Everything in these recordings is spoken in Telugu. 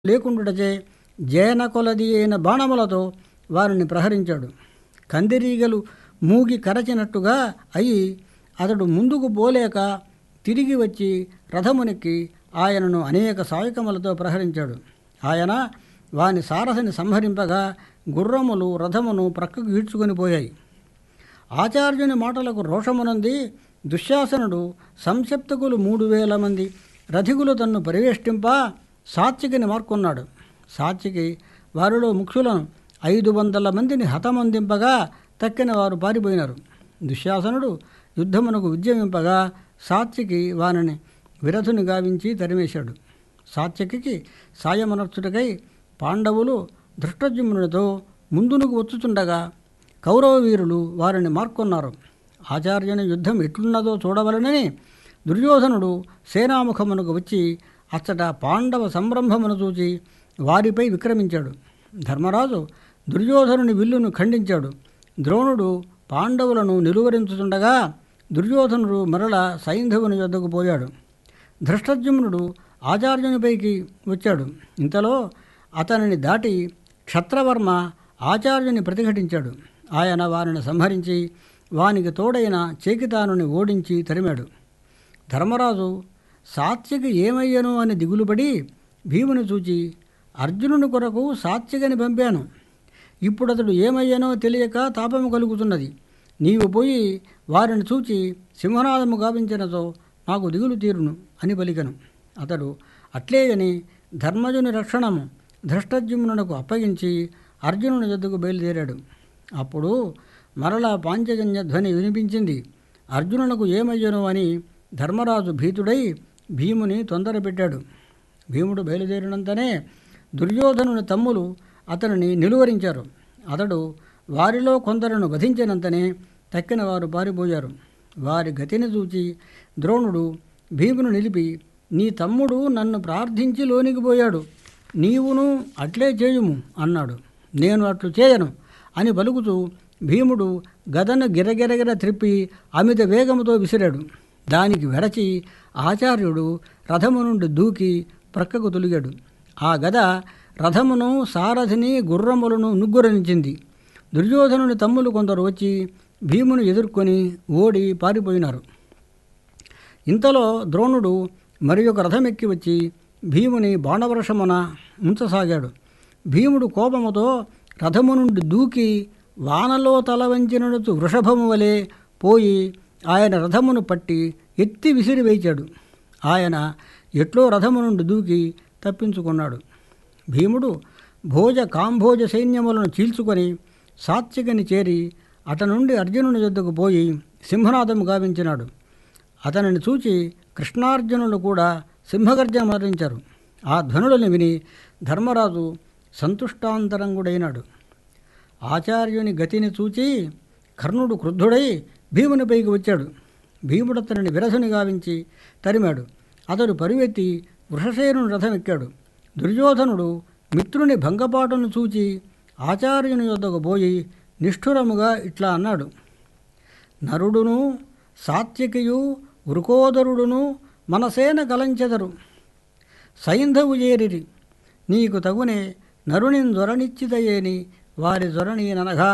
లేకుండుటచే జయన కొలది అయిన బాణములతో వారిని ప్రహరించాడు కందిరీగలు మూగి కరచినట్టుగా అయి అతడు ముందుకు పోలేక తిరిగి వచ్చి రథమునెక్కి ఆయనను అనేక సాయకములతో ప్రహరించాడు ఆయన వాని సారథిని సంహరింపగా గుర్రములు రథమును ప్రక్కకు ఈడ్చుకొని పోయాయి ఆచార్యుని మాటలకు రోషమునంది దుశ్శాసనుడు సంసప్తకులు మూడు వేల మంది రథికులు తన్ను పరివేష్టింప సాత్వికిని మార్కొన్నాడు సాత్వికి వారిలో ముఖ్యులను ఐదు వందల మందిని హతమందింపగా తక్కిన వారు పారిపోయినారు దుశ్శాసనుడు యుద్ధమునకు ఉద్యమింపగా సాత్వికి వారిని విరథుని గావించి తరిమేశాడు సాత్యకికి సాయమనర్చుటకై పాండవులు ధృష్టజుమ్నునితో ముందునకు వచ్చుచుండగా కౌరవ వీరులు వారిని మార్కొన్నారు ఆచార్యుని యుద్ధం ఎట్లున్నదో చూడవలనని దుర్యోధనుడు సేనాముఖమునకు వచ్చి అచ్చట పాండవ సంరంభమును చూచి వారిపై విక్రమించాడు ధర్మరాజు దుర్యోధనుని విల్లును ఖండించాడు ద్రోణుడు పాండవులను నిలువరించుతుండగా దుర్యోధనుడు మరల సైంధవుని యొద్దకు పోయాడు ధృష్టజుమ్నుడు ఆచార్యునిపైకి వచ్చాడు ఇంతలో అతనిని దాటి క్షత్రవర్మ ఆచార్యుని ప్రతిఘటించాడు ఆయన వారిని సంహరించి వానికి తోడైన చేకితానుని ఓడించి తరిమాడు ధర్మరాజు సాత్వికి ఏమయ్యను అని దిగులుపడి భీముని చూచి అర్జునుని కొరకు సాత్వికని పంపాను ఇప్పుడు అతడు ఏమయ్యానో తెలియక తాపము కలుగుతున్నది నీవు పోయి వారిని చూచి సింహనాదము గావించినతో నాకు దిగులు తీరును అని పలికను అతడు అట్లేయని ధర్మజుని రక్షణము ధృష్టజ్యుమ్నునకు అప్పగించి అర్జునుని యొద్దకు బయలుదేరాడు అప్పుడు మరలా పాంచజన్య ధ్వని వినిపించింది అర్జునునకు ఏమయ్యను అని ధర్మరాజు భీతుడై భీముని తొందరపెట్టాడు భీముడు బయలుదేరినంతనే దుర్యోధనుని తమ్ములు అతనిని నిలువరించారు అతడు వారిలో కొందరును వధించినంతనే తక్కిన వారు పారిపోయారు వారి గతిని చూచి ద్రోణుడు భీమును నిలిపి నీ తమ్ముడు నన్ను ప్రార్థించి లోనికి పోయాడు నీవును అట్లే చేయుము అన్నాడు నేను అట్లు చేయను అని పలుకుతూ భీముడు గదను గిరగిరగిర త్రిప్పి అమిత వేగముతో విసిరాడు దానికి వెరచి ఆచార్యుడు రథము నుండి దూకి ప్రక్కకు తొలిగాడు ఆ గద రథమును సారథిని గుర్రములను నుగ్గురనించింది దుర్యోధనుని తమ్ములు కొందరు వచ్చి భీమును ఎదుర్కొని ఓడి పారిపోయినారు ఇంతలో ద్రోణుడు మరి ఒక రథమెక్కి వచ్చి భీముని బాణవర్షమున ముంచసాగాడు భీముడు కోపముతో రథము నుండి దూకి వానలో తల వంచినట్టు వృషభము వలె పోయి ఆయన రథమును పట్టి ఎత్తి విసిరివేచాడు ఆయన ఎట్లో రథము నుండి దూకి తప్పించుకున్నాడు భీముడు భోజ కాంభోజ సైన్యములను చీల్చుకొని సాత్వికని చేరి అట నుండి అర్జునుని యొద్దకు పోయి సింహనాదము గావించినాడు అతనిని చూచి కృష్ణార్జునులు కూడా సింహగర్జన మరణించారు ఆ ధ్వనులను విని ధర్మరాజు సంతుష్టాంతరంగుడైనాడు ఆచార్యుని గతిని చూచి కర్ణుడు క్రుద్ధుడై భీమునిపైకి వచ్చాడు భీముడు అతనిని విరసుని గావించి తరిమాడు అతడు పరువెత్తి వృషసేనుని రథం ఎక్కాడు దుర్యోధనుడు మిత్రుని భంగపాటును చూచి ఆచార్యుని యొద్దకు పోయి నిష్ఠురముగా ఇట్లా అన్నాడు నరుడును సాత్వికియు వృకోదరుడును మనసేన కలంచెదరు సైంధవు చేరిరి నీకు తగునే నరుని జ్వరనిచ్చితయేని వారి జ్వరనీననగా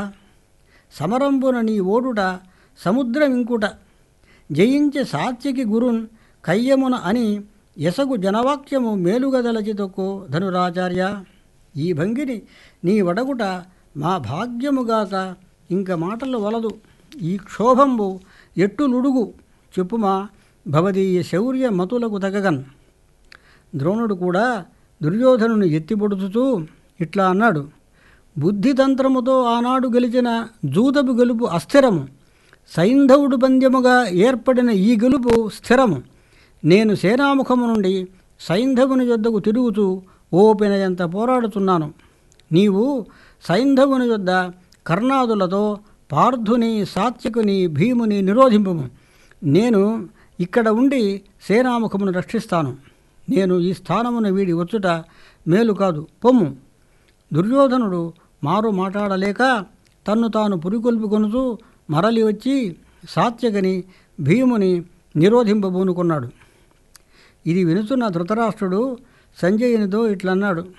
సమరంబున నీ ఓడుట సముద్రమింకుట జయించే సాత్వికి గురున్ కయ్యమున అని ఎసగు జనవాక్యము మేలుగదలచి తొక్కు ధనురాచార్య ఈ భంగిని నీ వడగుట మా భాగ్యముగాక ఇంక మాటలు వలదు ఈ క్షోభంబు ఎట్టులుడుగు చెప్పుమా భవదీయ శౌర్య మతులకు తగగన్ ద్రోణుడు కూడా దుర్యోధనుని ఎత్తిపొడుచుతూ ఇట్లా అన్నాడు బుద్ధితంత్రముతో ఆనాడు గెలిచిన జూదపు గెలుపు అస్థిరము సైంధవుడు పంద్యముగా ఏర్పడిన ఈ గెలుపు స్థిరము నేను సేనాముఖము నుండి సైంధవుని యొద్దకు తిరుగుతూ ఓపెనయంత పోరాడుతున్నాను నీవు సైంధవుని యొద్ద కర్ణాదులతో పార్థుని సాత్వికుని భీముని నిరోధింపము నేను ఇక్కడ ఉండి సేనాముఖమును రక్షిస్తాను నేను ఈ స్థానమును వీడి వచ్చుట మేలు కాదు పొమ్ము దుర్యోధనుడు మారు మాట్లాడలేక తన్ను తాను పురికొల్పుకొనుచూ మరలి వచ్చి సాత్యకని భీముని నిరోధింపబూనుకున్నాడు ఇది వినుతున్న ధృతరాష్ట్రుడు సంజయునితో ఇట్లన్నాడు